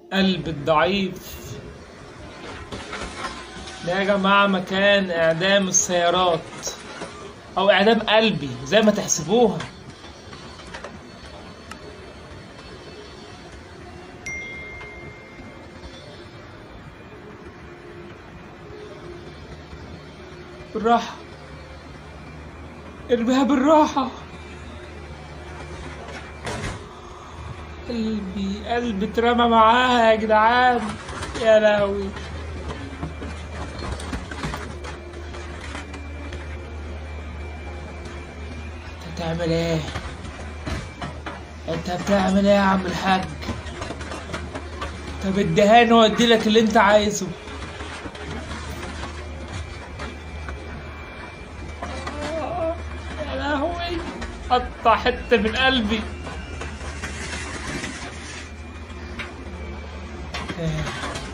قلب الضعيف ده يا جماعة مكان إعدام السيارات أو إعدام قلبي زي ما تحسبوها بالراحة ارميها بالراحة قلبي قلبي اترمى معاها يا جدعان يا لهوي انت بتعمل ايه انت بتعمل ايه يا عم الحاج طب اديهاني وادي لك اللي انت عايزه آه، يا لهوي قطع حته من قلبي آه.